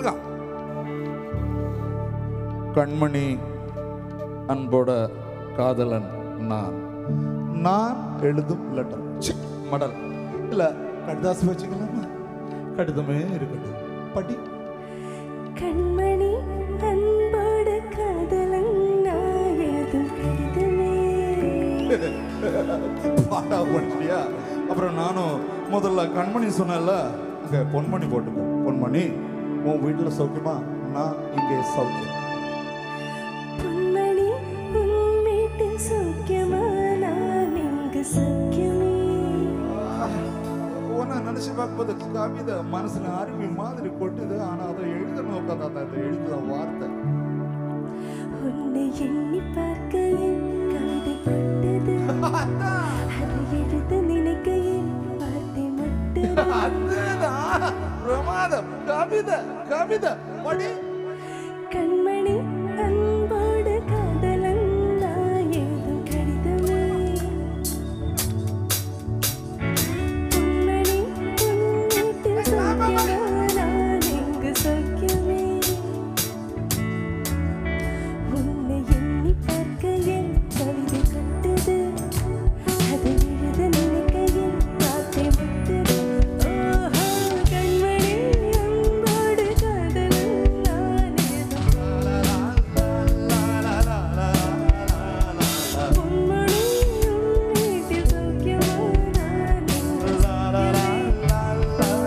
கொடுங்க கண்மணி அன்போட காதலன் நான் நான் எழுதும் லெட்டர் சி, மடல் இல்ல கடிதாசு வச்சுக்கலாமா கடிதமே இருக்கட்டும் படி கண்மணி அன்போடு காதலன் நாயதும் கடிதமே பாடா பண்ணியா அப்புறம் நானும் முதல்ல கண்மணி சொன்னேன்ல அங்க பொன்மணி போட்டுக்கோ பொன்மணி உன் வீட்டுல சௌக்கியமா நான் இங்கே சௌக்கியம் பொன்மணி உன் வீட்டில் சௌக்கியமா நான் இங்கு சௌக்கியமே உன்னை நினைச்சு பார்க்கும்போது கவிதை மனசுல அருவி மாதிரி கொட்டுது ஆனா அதை எழுத நோக்கம் தான் அதை எழுதுற வார்த்தை உன்னை எண்ணி பார்க்க என் கவிதை பட்டது அதை எழுத நினைக்க என் வார்த்தை மட்டும் அதுதான் பிரமாதம் கவிதை கவிதை படி கண்மணி அன்போடு காதலன் நாயதும் கடிதமே பொன்மணி உன் வீட்டில் சௌக்கியமா நான் இங்கு சௌக்கியமே உன்னை எண்ணி பார்க்க என் கவிதை கட்டது அதை எழுத நினைக்க என் வார்த்தை விட்டது ஓஹோ கண்மணி அன்போடு காதலன் நான் பொன்மணி உன் வீட்டில் சௌக்கியமா நான் இங்கு சௌக்கியமே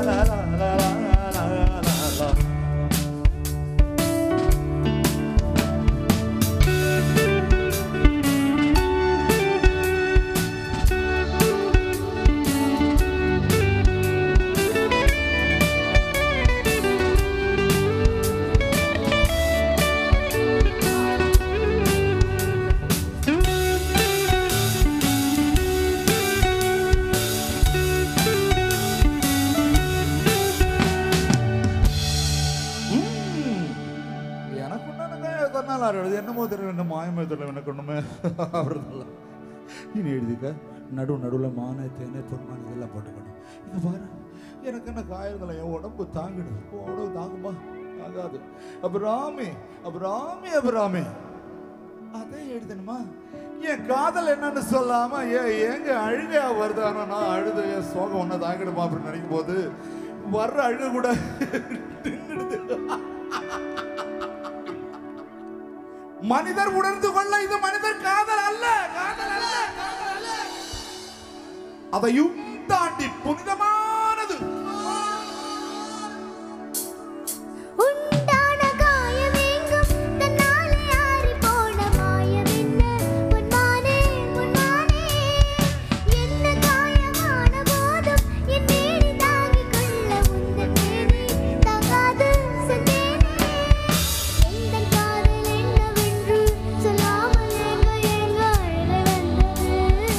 எனக்கு உண்டான எத்தனை எழுது என்னமோ தெரியல என்ன மாயமே தெரியல எனக்கு ஒண்ணுமே அப்படிலாம் இனி எழுதிக்க நடு நடுவில் மானை தேனை பொன்மான் இதெல்லாம் போட்டுக்கணும் இங்க பாரு எனக்கு என்ன காயங்களை என் உடம்பு தாங்கிடும் உன் உடம்பு தாங்குமா தாங்காது அபிராமி அபிராமி அபிராமி அதே எழுதணுமா என் காதல் என்னன்னு சொல்லாம ஏன் ஏங்க அழுகையா வருது ஆனா நான் அழுது என் சோகம் ஒன்ன தாங்கிடுமா அப்படின்னு நினைக்கும் போது வர்ற அழுக கூட நின்னுடுது மனிதர் உணர்ந்து கொள்ள இது மனிதர் காதல் அல்ல காதல் அல்ல காதல் அல்ல அதையும் தாண்டி புனிதமானது உண்டான காயமெங்கும் தன்னாலே ஆறிப் போன மாயமென்ன? பொன்மானே, பொன்மானே, என்ன காயமான போதும் என் மேனி தாங்கிக் கொள்ள உந்தன் மேனி தாங்காது சென்றேனே. எந்தன் காதல் என்னவென்று சொல்லாமல் ஏங்க ஏங்க அழ வந்தது.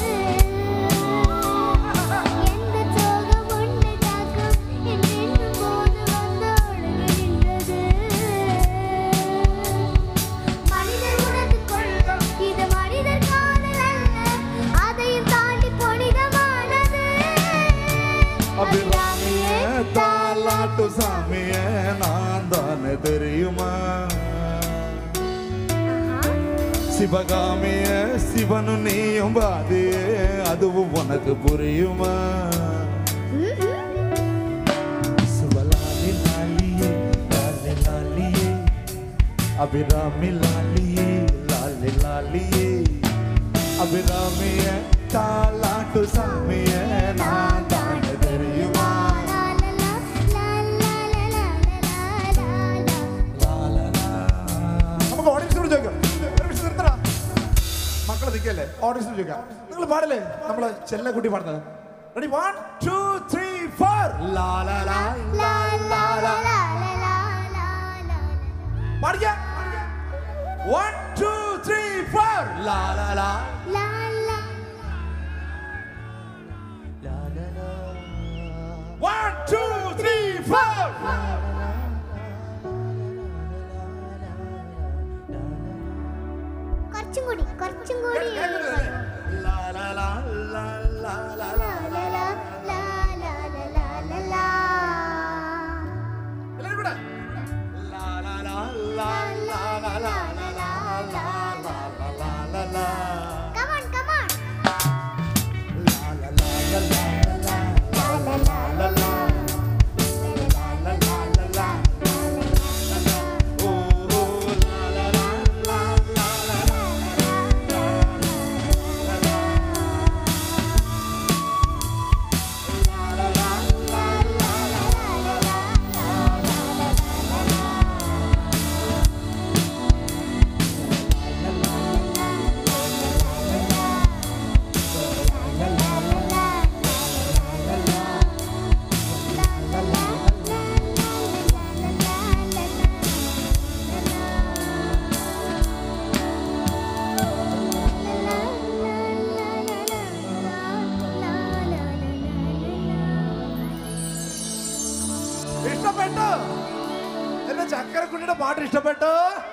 எந்த சோகம் உன்னை தாக்கும் என்றென்னும் போது வந்து அழுகின்றது. மனிதர் உணர்ந்து கொள்ளும் இது மனிதர் காதல் அல்ல அதையும் தாண்டி புனிதமானது அபிராமியே தாலாட்டு சாமியே நான் தானே தெரியுமா சிவகாமிய சிவனு நீயும் பாதியே அதுவும் உனக்கு புரியுமா சுபலாலி லாலியே லாலி லாலியே அபிராமி லாலியே லாலி லாலியே அபிராமிய தாலாட்டு சாமிய நான் தானே தெரியுமா നമുക്ക് ഓഡിയൻസിനോട് ചോദിക്കാം ഒരു നിമിഷം നിർത്തടാ. മക്കളെ നിൽക്കല്ലേ ഓഡിയൻസിനോട് ചോദിക്കാം നിങ്ങൾ പാടില്ലേ നമ്മളെ ചെല്ലക്കുട്ടി പാടുന്നത് ready one two three four ലാ ലാ ലാ ലാ ലാ ലാ പാടിക്ക വൺ ടു ത്രീ ഫോർ ലാ ലാ ലാ വൺ ടു ത്രീ ഫോർ കുറച്ചും കൂടി കുറച്ചും കൂടി ലാ ലാ ലാ ലാ ലാ ലാ ലാ ലാ, ലാ, ലാ, ലാ, ലാ, ലാ, ലാ, ലാ. എല്ലാവരും കൂടെ ഇഷ്ടപ്പെട്ടു എന്റെ ചക്കരക്കുട്ടിയുടെ പാട്ട് ഇഷ്ടപ്പെട്ടു